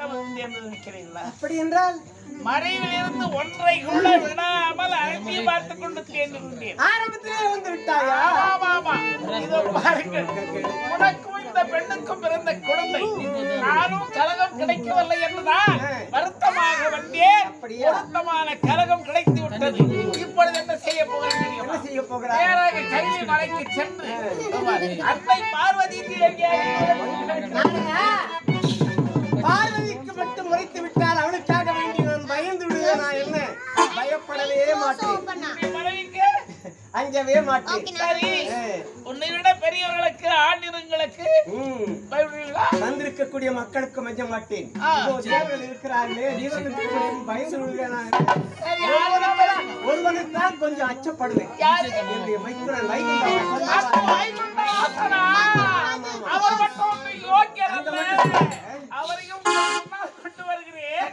வந்து என்று நினைக்கிறீர்களா அப்படி என்றால் மறைவில் இருந்து ஒன்றை கூட விடாமல் அழைச்சி பார்த்துக் கொண்டு தேர்ந்தேன் ஆரம்பத்திலே வந்து விட்டாயா ஆமா ஆமா இதோ பாருங்கள் உனக்கும் இந்த பெண்ணுக்கும் பிறந்த குழந்தை நானும் கலகம் கிடைக்கவில்லை என்றுதான் வருத்தமாக வந்தேன் அப்படியா? வருத்தமான கலகம் கிடைத்து விட்டது இப்பொழுது என்ன செய்ய போகிறேன் என்ன தெரியுமா செய்ய போகிறாய் நேராக கைலி மலைக்கு சென்று அன்னை பார்வதி தேவியை நானுங்க, பார்வதிக்கு மட்டும் முறைத்து விட்டால் அவளுக்காக வேண்டி நான் பயந்து விடுவேன் நான் என்ன பயப்படவே மாட்டேன் மனைவிக்கு அஞ்சவே மாட்டேன் சரி ஏ, உன்னை விட பெரியவர்களுக்கு ஆண்டினங்களுக்கு ம். பயப்படுவீங்களா வந்திருக்கக்கூடிய மக்களுக்கு மஞ்ச மாட்டேன் ஆ. இதோ தேவர்கள் இருக்கிறார்களே ஜீவனுக்கு பயந்து விடுவேன் நான். சரி ஆளுநர் ஒருவனுக்கு தான் கொஞ்சம் அச்சப்படுவேன் யாரு என்னுடைய மைத்துனன் வைகுண்டம் அப்போ வைகுண்ட வாசனா? அவர் மட்டும் ஒன்றும் யோக்கியர் அல்ல. அவரையும் முன்னால் கொண்டு வருகிறேன்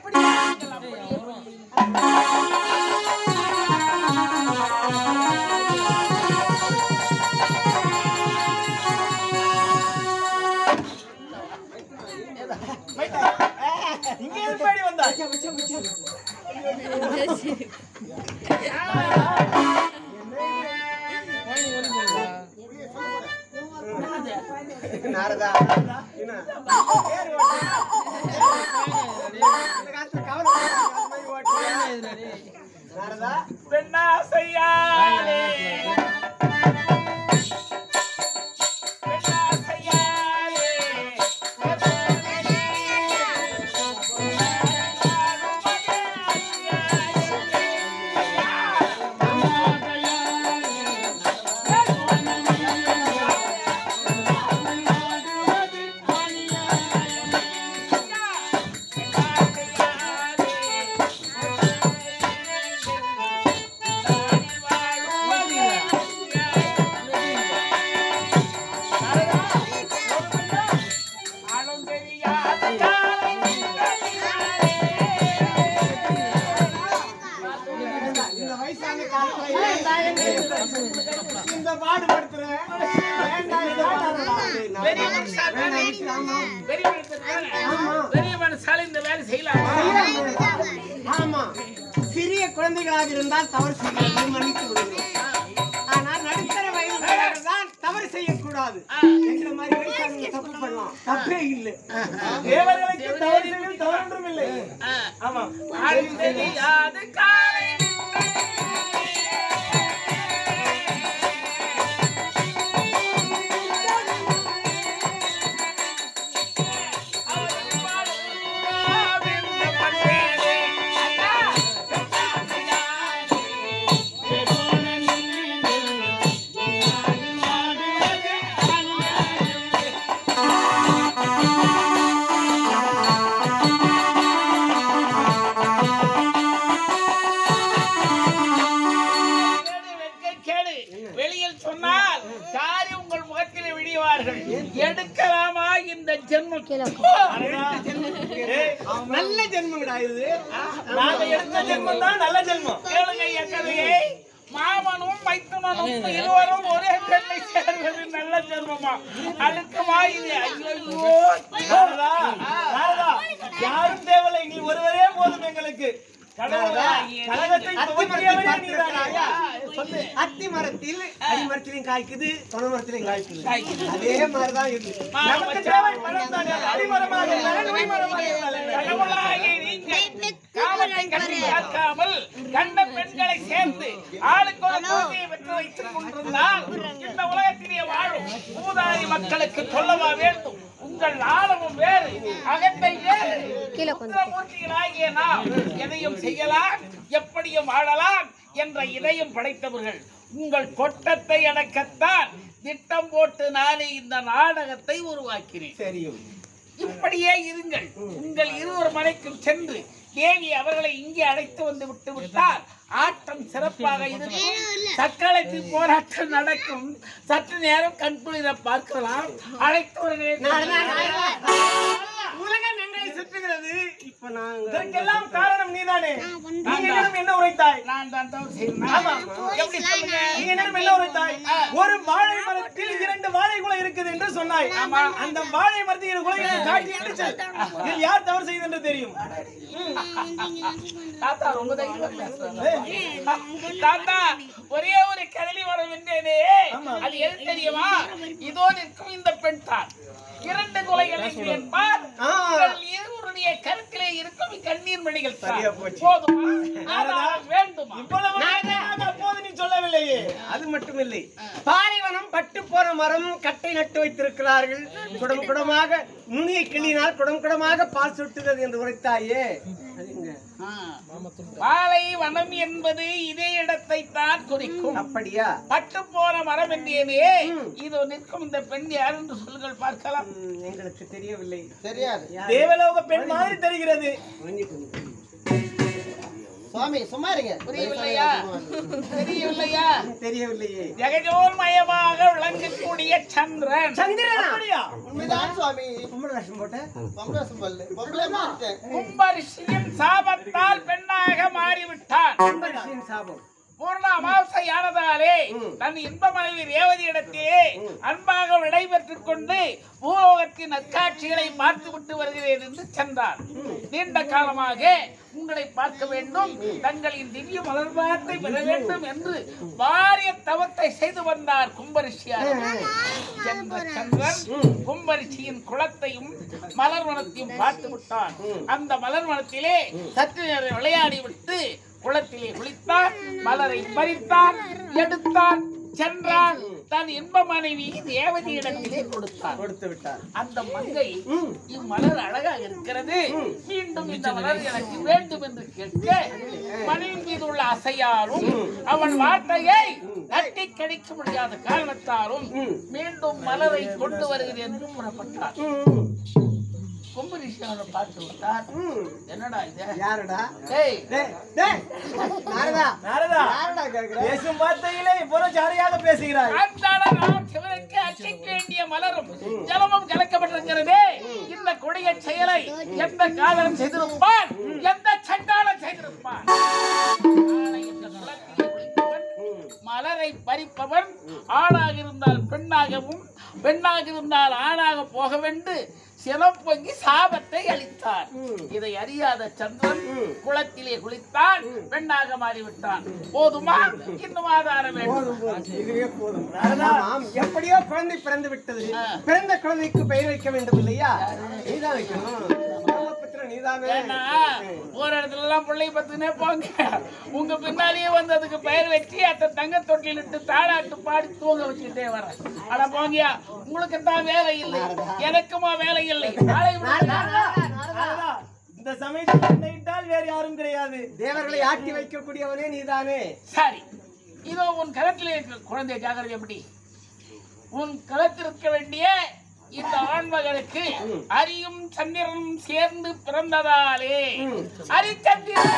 இங்கே எப்படி வந்தாய் நாரதா என்ன? பேர் ஓட்டு. இந்த காலத்துல கவலை படாத, அந்த மாதிரி ஓட்டு. நாரதா பெண்ணாசையாலே பெண்ணாசையாலே இந்த வயசான காலத்துல இந்த பாடுபடுத்துறேன் வேண்டாம், இது வேண்டாம். பெரிய மனுஷா தானே? ஆமா. பெரிய மனுஷன் தானே? பெரிய மனுஷால இந்த வேலை செய்யலாம் ஆமா சிறிய குழந்தைகளாக இருந்தால் தவறு செய்கிறது மன்னித்து விடுகிறோம் ஆனால் நடுத்தர வயது தான் தவறு செய்யக்கூடாது என்ற மாதிரி வயசானவங்க தப்பு பண்ணலாம் தப்பே இல்லை தேவர்களுக்கு தவறு செய்வது தவறொன்றும் இல்லை ஆமா அது தெரியாது காலை கேடு, வெட்கை கேடு. வெளியில் சொன்னால் காரி உங்கள் முகத்தில் விடிவார்கள் எடுக்கலாமா இந்த ஜென்மம் நல்ல ஜென்மங்கடா இது நாங்க எடுத்த ஜென்மம் தான் நல்ல ஜென்மம் கேளுங்க என் கதையை மாமனும் மைத்துனனும் இருவரும் ஒரே பெண்ணை சேர்வது நல்ல ஜென்மமா அழுக்கமா இது ஐயோ நாரதா, நாரதா, யாரும் தேவையில்லை நீ ஒருவரே போதும் எங்களுக்கு நாரதா, கழகத்தை துவக்கியவனே நீதானா? சொல்லு அத்தி மரத்தில் அடி மரத்திலையும் காய்க்குது தொண மரத்திலையும் காய்க்குது காய்க்குது. அதே மாதிரிதான் இது மா, நமக்கு மச்சான். தேவை பழம் தானே அடிமரமாக இருந்தாலும் நுனிமரமாக இருந்தாலும் கடவுளாகிய நீங்கள் காமத்தை கட்டி காக்காமல் கண்ட பெண்களை சேர்ந்து ஆளுக்கு ஒரு குழந்தையை பெற்று வைத்துக் கொண்டிருந்தால் இந்த உலகத்திலே வாழும் பூதாரி மக்களுக்கு சொல்லவா வேண்டும் உங்கள் ஆழமும் வேறு அகத்தை வேறு புத்திரமூர்த்திகளாகிய நாம் எதையும் செய்யலாம் எப்படியும் வாழலாம் என்ற இதயம் படைத்தவர்கள் உங்கள் கொட்டத்தை அடக்கத்தான் திட்டம் போட்டு நானே இந்த நாடகத்தை உருவாக்கினேன் தெரியும் இப்படியே இருங்கள் உங்கள் இருவர் மனைக்கும் சென்று தேவி அவர்களை இங்கே அழைத்து வந்து விட்டு விட்டால் ஆட்டம் சிறப்பாக இருக்கும் சக்களத்தில் போராட்டம் நடக்கும் சற்று நேரம் கண்குளிர பார்க்கலாம் அழைத்து வருகிறேன் உலகம் எங்களை சுற்றுகிறது இப்ப நாங்க இதற்கெல்லாம் காரணம் நீதானே நீ என்னிடம் என்ன உரைத்தாய் நான் தான் தவறு செய்தேன் ஆமா. எப்படி சொல்லுங்க நீ என்னிடம் என்ன உரைத்தாய் ஒரு வாழை மரத்தில் இரண்டு வாழை குலை இருக்குது என்று சொன்னாய் அந்த வாழை மரத்தில் இரு குலைகளை காட்டி என்று சொல் இதில் யார் தவறு செய்து என்று தெரியும் தாத்தா ரொம்ப தைரியமா பேசுறாங்க. தாத்தா ஒரே ஒரு கடலி வரம் என்றேனே ஆமா. அது எது தெரியுமா இதோ நிற்கும் இந்த பெண் தான் இரண்டு கொலைகளை கேட்பார் ஆ. உங்கள் இருவருடைய கருத்திலே இருக்கும் கண்ணீர் மணிகள் தான். சரியா போச்சு. போதுமா நாரதா. ஆனால் வேண்டுமா இவ்வளவு நேரமாக அப்போது நீ சொல்லவில்லையே அது மட்டுமில்லை பாலைவனம் பட்டு போற மரம் கட்டை நட்டு வைத்திருக்கிறார்கள் குடம் குடமாக நுனியை கிள்ளினால் குடம் குடமாக பால் சொட்டுகிறது என்று உரைத்தாயே அது எங்க? பாலை வனம் என்பது இதே இடத்தை தான் குறிக்கும் அப்படியா பட்டு போன மரம் என்றேனே இதோ நிற்கும் இந்த பெண் யார் என்று சொல்லுங்கள் பார்க்கலாம் ம், எங்களுக்கு தெரியவில்லை தெரியாது தேவலோக பெண் மாதிரி தெரிகிறது சுவாமி சும்மா இருங்க புரியவில்லையா தெரியவில்லையா தெரியவில்லையே ஜெகஜோன்மயமாக விளங்கக்கூடிய சந்திரன் சந்திரன் அப்படியா உண்மைதான் சுவாமி கும்பலட்சம் போட்ட பொம்பளை பல்லு பொம்பளை இருக்கேன் கும்பரிஷியின் சாபத்தால் பெண்ணாக மாறிவிட்டான் கும்பரிஷியின் சாபம் பூர்ண அமாவாசையானதாலே தன் இன்ப மனைவி ரேவதி இடத்திலே அன்பாக விடைபெற்றுக் கொண்டு பூலோகத்தின் நற்காட்சிகளை பார்த்து விட்டு வருகிறேன் என்று சென்றார் நீண்ட காலமாக உங்களை பார்க்க வேண்டும் தங்களின் திவ்ய மலர்பாத்தை பெற வேண்டும் என்று வாரிய தவத்தை செய்து வந்தார் கும்பரிஷியார் சென்ற சந்திரன் கும்பரிஷியின் குளத்தையும் மலர் வனத்தையும் பார்த்து விட்டான் அந்த மலர் வனத்திலே சற்று நேரம் விளையாடி விட்டு குளத்திலே குளித்தான் மலரை பறித்தான் எடுத்தான் சென்றான் தன் இன்ப மனைவி தேவதி இடத்திலே கொடுத்தான் கொடுத்து விட்டார் அந்த மங்கை இம்மலர் அழகாக இருக்கிறது மீண்டும் இந்த மலர் எனக்கு வேண்டும் என்று கேட்க மனைவி மீது உள்ள அசையாலும் அவன் வார்த்தையை தட்டி கழிக்க முடியாத காரணத்தாலும் மீண்டும் மலரை கொண்டு வருகிறேன் என்று புறப்பட்டார் கும்பரிஷியாவை பார்த்து விட்டார் என்னடா இது யாருடா ஏய் டேய், டேய், நாரதா நாரதா யாரடா கேக்குற பேசும் வார்த்தையிலே இவ்வளவு ஜாலியாக பேசுகிறாய் ஆண்டாள நாம் சிவனுக்கு அர்ச்சிக்க வேண்டிய மலரும் ஜலமும் கலக்கப்பட்டிருக்கிறதே இந்த கொடிய செயலை எந்த காதலும் செய்திருப்பான் எந்த சண்டாளம் செய்திருப்பான் நாளை இந்த குளத்திலே குளிப்பவன், மலரை பறிப்பவன் ஆணாக இருந்தால் பெண்ணாகவும் பெண்ணாக இருந்தால் ஆணாக போக வென்று சினம் பொங்கி சாபத்தை அளித்தார் இதை அறியாத சந்திரன் குளத்திலே குளித்தான் பெண்ணாக மாறிவிட்டான் போதுமா இன்னும் ஆதாரம் வேண்டும் இதுவே போதும் ஆமாம், எப்படியோ குழந்தை பிறந்து விட்டது ஆ. பிறந்த குழந்தைக்கு பெயர் வைக்க வேண்டும் இல்லையா நீதான் வைக்கணும் ராமபுத்திரன் நீதானே ஏன்னா ஒரு இடத்துல எல்லாம் பிள்ளை பத்துனே போங்க உங்க பின்னாலேயே வந்து அதுக்கு பெயர் வச்சு அந்த தங்க தொட்டில் இட்டு தாளாட்டு பாடி தூங்க வச்சுட்டே வரேன் அட போங்கயா உங்களுக்கு தான் வேலை இல்லை எனக்குமா வேலை இல்லை நாளை விடுங்க. நாரதா, இந்த சமயத்தில் என்னை விட்டால் வேறு யாரும் கிடையாது தேவர்களை ஆட்டி வைக்கக்கூடியவனே நீதானே சரி இதோ உன் களத்தில் இருக்கிற குழந்தை ஜாகிரதை எப்படி உன் களத்தில் இருக்க வேண்டிய இந்த ஆண்மகளுக்கு அரியும் சந்திரனும் சேர்ந்து பிறந்ததாலே அரிச்சந்திரன்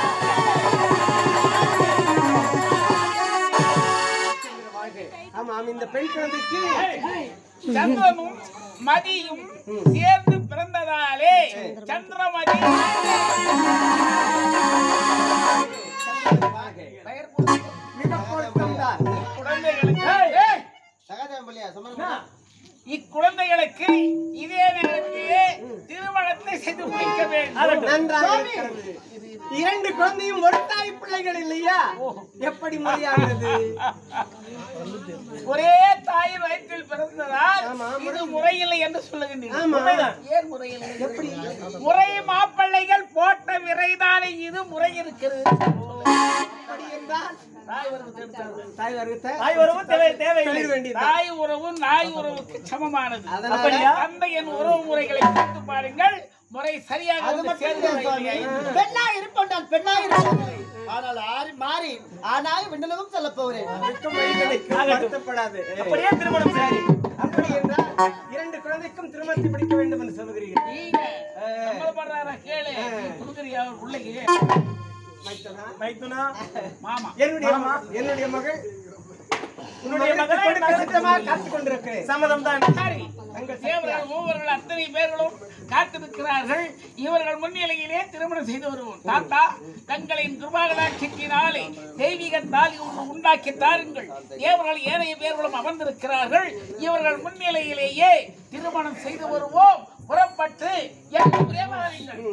ஆமாம் இந்த பெண் குழந்தைக்கு சந்திரனும் மதியும் சேர்ந்து பிறந்ததாலே சந்திரமதி பெயர் போட்டு மிக பொருத்தம்தான் குழந்தைகளுக்கு ஏய், சகாதேவன் பள்ளியா சமன் இக்குழந்தைகளுக்கு இதே நேரத்திலே திருமணத்தை செய்து முடிக்க வேண்டும் நன்றாக இருக்கிறது. இரண்டு குழந்தையும் ஒரு தாய் பிள்ளைகள் இல்லையா எப்படி முறையாகிறது ஒரே தாய் வயிற்றில் பிறந்ததால் ஆமா, இது முறையில்லை என்று ஆமா. சொல்லுகின்றீர்கள் ஏன் முறையில்லை எப்படி முறை மாப்பிள்ளைகள் போட்ட விரைதானே இது முறை இருக்கிறது அப்படி என்றால் தாய் உறவு தெரிவித்தார்கள். தாய் வருகத்தை தாய் உறவு தேவை தேவை வேண்டியது தாய் உறவு நாய் உறவுக்கு சமமானது அதனால- அப்படியா? தந்தையின் உறவு முறைகளை பார்த்து பாருங்கள் முறை சரியாக வந்து சேர்ந்ததா இல்லையா? பெண்ணா இருப்போம் பெண்ணா இருப்போம் ஆனால் ஆறி மாறி ஆனாய் விண்ணலகம் செல்ல போகிறேன் வருத்தப்படாது அப்படியே திருமணம் சரி அப்படி என்றால் இரண்டு குழந்தைக்கும் திருமணத்தை பிடிக்க வேண்டும் என்று சொல்லுகிறீர்கள் நீங்க சம்பளப்படுறாரா கேளு நீ கொடுக்குறியா பிள்ளைக்கு மைத்துனா மாமா என்னுடைய என்னுடைய மகள் உன்னுடைய மகளை கொடுக்க சித்தமாக காத்துக் கொண்டிருக்கிறேன் சம்மதம் தான் சரி தங்கள் தேவர்கள் மூவர்கள் அத்தனை பேர்களும் காத்திருக்கிறார்கள் இவர்கள் முன்னிலையிலே திருமணம் செய்து வருவோம் தாத்தா தங்களின் கிருபாகடாட்சியினாலே தெய்வீக தாலி ஒன்று உண்டாக்கி தாருங்கள் தேவர்கள் ஏனைய பேர்களும் அமர்ந்திருக்கிறார்கள் இவர்கள் முன்னிலையிலேயே திருமணம் செய்து வருவோம் புறப்பட்டு எனக்கு பிரேமாதீங்கள்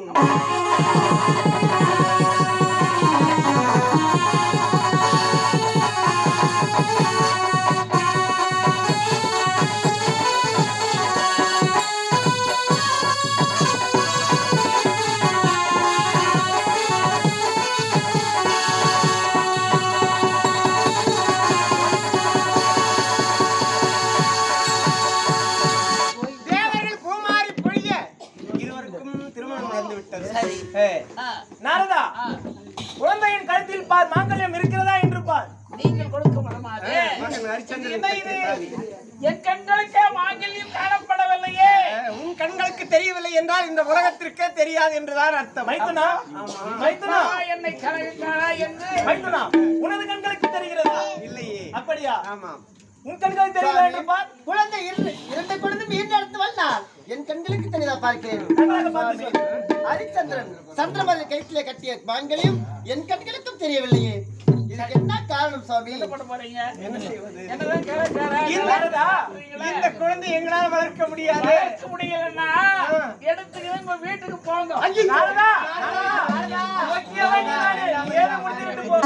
தேவர்கள் பூமாரி பொழிய இருவருக்கும் திருமணம் நடந்து விட்டது ஏ, ஆ, நாரதா ஆ. குழந்தையின் கழுத்தில் பார் மாங்கல்யம் இருக்கிறதா என்று பார் நீங்கள் கொடுக்க மனமாது மகன் ஹரிச்சந்திரன் என்ன இது பெற்ற என் கண்களுக்கே மாங்கல்யம் காணப்படவில்லையே உன் கண்களுக்கு தெரியவில்லை என்றால் இந்த உலகத்திற்கே தெரியாது என்றுதான் அர்த்தம் மைத்துனா மைத்துனா அப்பா என்னை கலகிட்டாரா என்று மைத்துனா உனது கண்களுக்கு தெரிகிறதா இல்லையே அப்படியா ஆமா உன் கண்களுக்கு தெரியல என்று பார் குழந்தை இரு இரண்டு குழந்தை மீண்டு அடுத்து வந்தால் என் கண்களுக்கு தெரியாதா பார்க்கிறேன் நன்றாக பார்த்து சொல். ஹரிச்சந்திரன் சந்திரமதி கயிற்றிலே கட்டிய மாங்கல்யம் என் கண்களுக்கும் தெரியவில்லையே இதுக்கு என்ன காரணம் சுவாமி என்ன பண்ண போறீங்க என்ன செய்வது என்னதான் கலகிட்டாரா இல்லடா இந்த குழந்தை எங்களால் வளர்க்க முடியாது வளர்க்க முடியலன்னா எடுத்துக்கிட்டு உங்க வீட்டுக்கு போங்க நாரதா, நாரதா, முக்கியமாக நானே, ஏதோ முடித்துவிட்டு போ.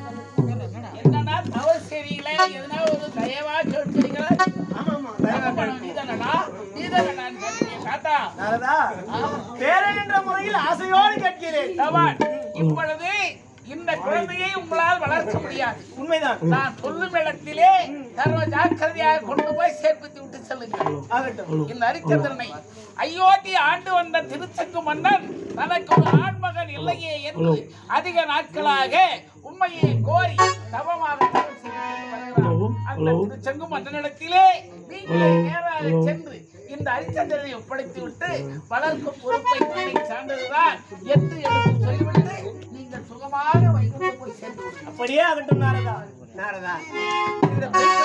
என்னன்னா தவறு செய்றீங்களே எதனா ஒரு தயவா கேட்கிறீங்களா ஆமா, ஆமா, தப்பு பண்ண நீதானடா நீதானடான்னு கேட்டீங்க தாத்தா நாரதா, பேரன் என்ற முறையில் ஆசையோடு கேட்கிறேன் தவான் இப்பொழுது இந்த குழந்தையை உங்களால் வளர்க்க முடியாது உண்மைதான் நான் சொல்லும் இடத்திலே சர்வ ஜாக்கிரதையாக கொண்டு போய் சேர்ப்பித்து விட்டு செல்லுங்கள் ஆகட்டும் இந்த ஹரிச்சந்திரனை அயோத்தி ஆண்டு வந்த திருச்செங்கு மன்னன் தனக்கு ஒரு ஆண்மகன் இல்லையே என்று அதிக நாட்களாக உண்மையை கோரி தவமாக தவம் செய்து வருகிறார். அந்த திருச்செங்கு மன்னனிடத்திலே நீங்களே நேராக சென்று இந்த ஹரிச்சந்திரனை ஒப்படைத்து விட்டு வளர்க்கும் பொறுப்பை நாளை சார்ந்ததுதான் என்று எடுத்து சொல்லிவிட்டு நீங்கள் சுகமாக வைகுண்டம் போய் சேர்ந்து விடுங்கள். அப்படியே ஆகட்டும் நாரதா நாரதா இந்த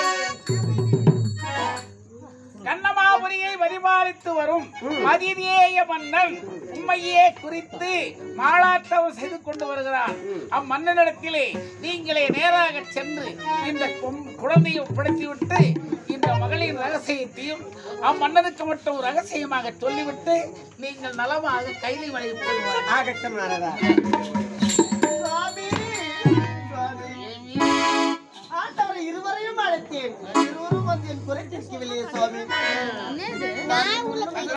கண்ணமாபுரியை பரிபாலித்து வரும் மதிதேய மன்னன் உண்மையே குறித்து மாளாட்டம் செய்து கொண்டு வருகிறார் அம்மன்னனிடத்திலே நீங்களே நேராக சென்று இந்த கொம்- குழந்தையை ஒப்படைத்துவிட்டு இந்த மகளின் ரகசியத்தையும் அம்மன்னனுக்கு மட்டும் ரகசியமாக சொல்லிவிட்டு நீங்கள் நலமாக கைலி வரை போய்வார் ஆகட்டும் நாரதா சுவாமி சுவாமி ஆண்டவரை இருவரையும் அழைத்தேன் இருவரும் வந்து என் குறை தீர்க்கவில்லையே சுவாமி நான் உள்ள